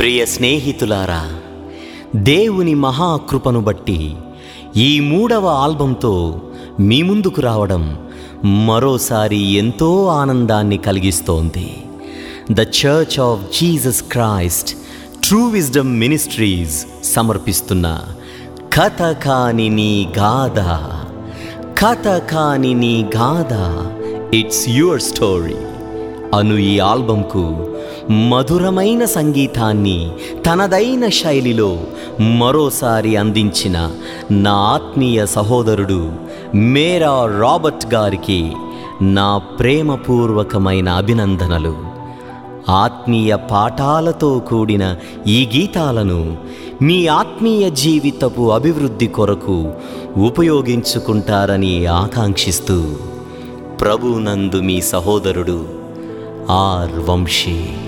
ప్రియ స్నేహితులారా దేవుని మహాకృపను బట్టి ఈ మూడవ ఆల్బంతో మీ ముందుకు రావడం మరోసారి ఎంతో ఆనందాన్ని కలిగిస్తోంది the church of Jesus Christ true wisdom ministries సమర్పిస్తున్న కథ కాని నీ గాథ కథ కాని నీ గాథ ఇట్స్ యువర్ స్టోరీ అను ఈ ఆల్బంకు మధురమైన సంగీతాన్ని తనదైన శైలిలో మరోసారి అందించిన నా ఆత్మీయ సహోదరుడు మేరా రాబర్ట్ గారికి నా ప్రేమపూర్వకమైన అభినందనలు ఆత్మీయ పాఠాలతో కూడిన ఈ గీతాలను మీ ఆత్మీయ జీవితపు అభివృద్ధి కొరకు ఉపయోగించుకుంటారని ఆకాంక్షిస్తూ ప్రభునందు మీ సహోదరుడు ఆర్ వంశీ